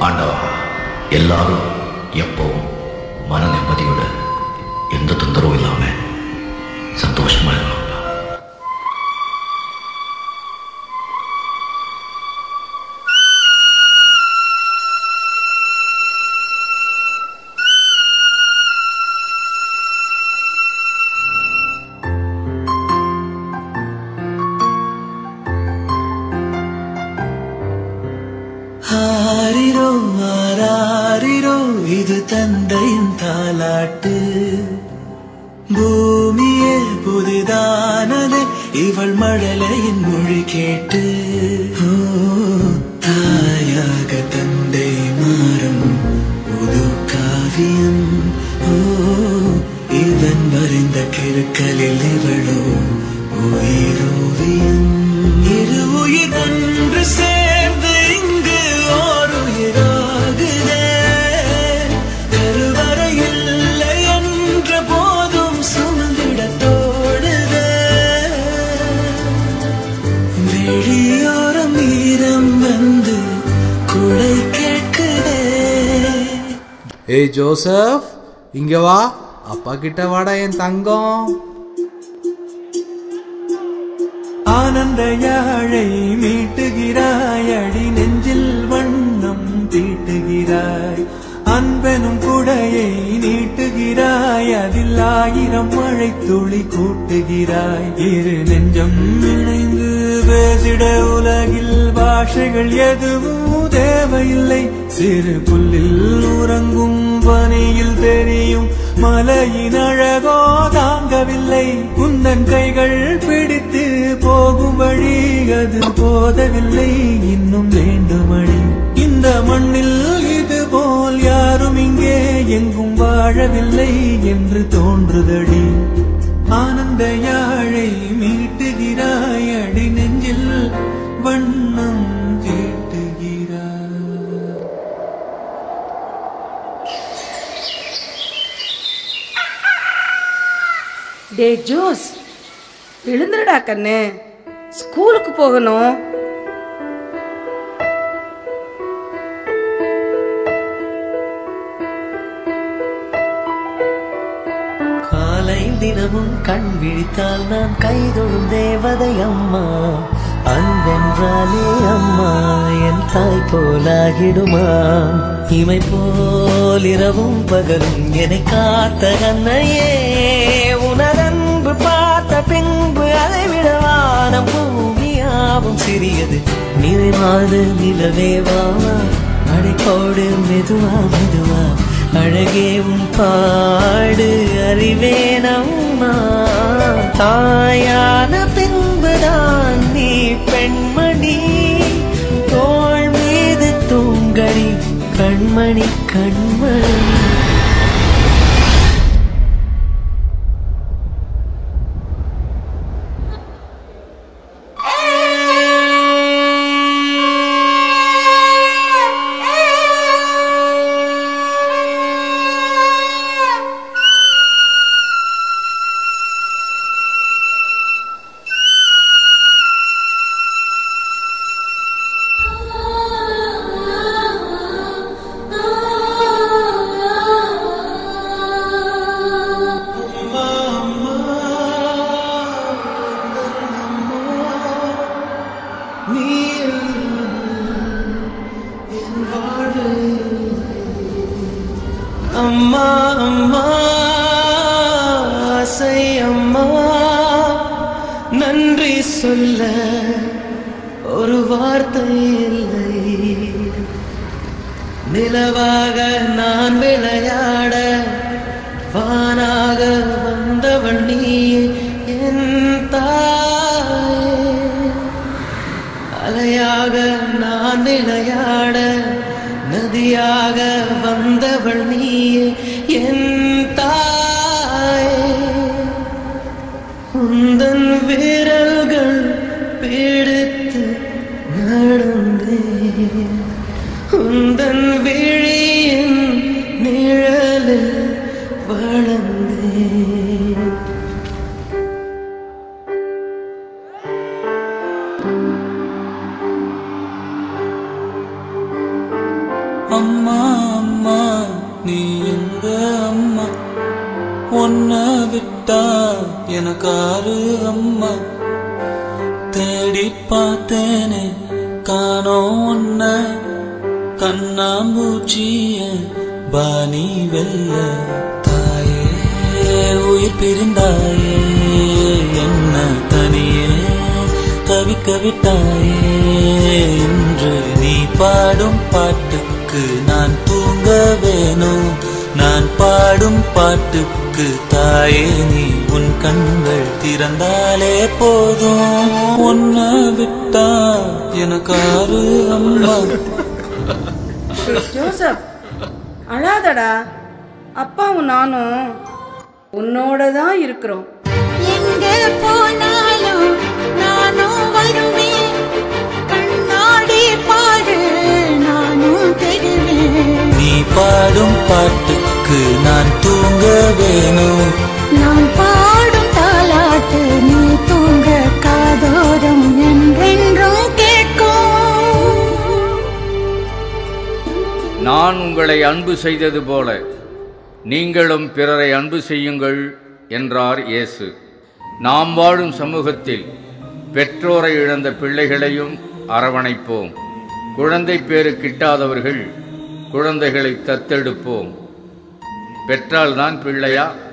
ஆண்டவா எல்லாரும் எப்பவும் மன நிம்மதியோட எந்த தொந்தரவும் இல்லாம சந்தோஷமா இருக்கணும்ப்பா ஆரிரோ ஆராரிரோ இது தந்தையின் தாலாட்டு பூமியே புதிதானதே இவள் மழலையின் மொழி கேட்டு ஓ, தாயாக தந்தை மாறும் புது காவியம் ஓ இவன் வரைந்த கிருக்கலில் இவளோ உயிரோவியம் இரு உயிர் ஒன்று சேர்ந்து இங்கு ஓர் உயிராகுதே கருவறை இல்லை என்ற போதும் சுமந்திட தோடுதே வெளியோரம் ஈரம் வந்து குடை கேட்குதே ஏய் ஜோசப் இங்க வா அப்பா கிட்ட வாடா என் தங்கம் ஆனந்த யாழை மீட்டுகிறாய் அடி நெஞ்சில் வண்ணம் தீட்டுகிறாய் அன்பெனும் குடையை நீட்டுகிறாய் அதில் ஆயிரம் மழை துளி கூட்டுகிறாய் இரு நெஞ்சம் இணைந்து பேசிட உலகில் பாஷைகள் எதுவும் தேவையில்லை சிறு புல்லில் உறங்கும் பனியில் தெரியும் மலையின் அழகோ தாங்கவில்லை குந்தன் கைகள் பிடித்து போகும் வழி அது போதவில்லை இன்னும் வேண்டுமணி இந்த மண்ணில் இது போல் யாரும் இங்கே எங்கும் வாழவில்லை என்று தோன்றுதடி ஆனந்த யாழை மீட்டுகிறாய் அடி நெஞ்சில் வண்ணம் தீட்டுகிறாய் டே ஜோஸ் எழுந்துடா கண்ணு ஸ்கூலுக்கு போகணும் காலை தினமும் கண் விழித்தால் நான் கைதொழும் தேவதை அம்மா அன்பென்றாலே அம்மா என் தாய் போலாகிடுமா இமை போல் இரவும் பகலும் என்னை காத்த கண்ணையே உனதன்பு பார்த்த பின்பு அதை விட வானம் பூமியாவும் சிறியது நிறைவாத நிலவே வாவா அடைக்கோடு மெதுவா மெதுவா அழகேவும் பாடு அறிவேனம்மா தாயான பின்புதான் நீ பெண்மணி தோள் மீது தூங்கடி கண்மணி கண்மணி அம்மா அம்மா ஆசை அம்மா நன்றி சொல்ல ஒரு வார்த்தை இல்லை நிலவாக நான் விளையாட வானாக வந்தவள் நீ என் தாயே அலையாக நான் விளையாட நதியாக வந்தவள் நீயே என் தாயே உந்தன் விரல்கள் பிடித்து நடந்தேன் உந்தன் விழியின் நிழலில் வளர்ந்தேன் அம்மா அம்மா நீ எங்க அம்மா ஒன்ன விட்டா எனக்காரு அம்மா தேடி பார்த்தேனே காணோம் ஒன்ன கண்ணாம்பூச்சிய பாணி வெல்ல தாயே உயிர் பிரிந்தாயே என்ன தனியே தவிக்க விட்டாயே இன்று நீ பாடும் பாட்டுக்கு நான் தூங்க வேணும் நான் பாடும் பாட்டுக்கு தாயே நீ உன் கண்கள் திறந்தாலே போதும் ஒன்ன விட்டா எனக்காரு அம்மா டேய் ஜோசப் அழாதடா அப்பாவும் நானும் உன்னோட தான் இருக்கிறோம் எங்க போனாலும் நானும் வருவேன் கண்ணாடி பாரு நானும் தெரிவேன் நீ பாடும் பாட்டுக்கு நான் தூங்க வேணும் நான் பாடும் தாலாட்டு நீ தூங்க காதோரம் என்றென்றும் கேட்கும் நான் உங்களை அன்பு செய்தது போல நீங்களும் பிறரை அன்பு செய்யுங்கள் என்றார் இயேசு நாம் வாழும் சமூகத்தில் பெற்றோரை இழந்த பிள்ளைகளையும் அரவணைப்போம் குழந்தை பேறு கிட்டாதவர்கள் குழந்தைகளை தத்தெடுப்போம் பெற்றால்தான் பிள்ளையா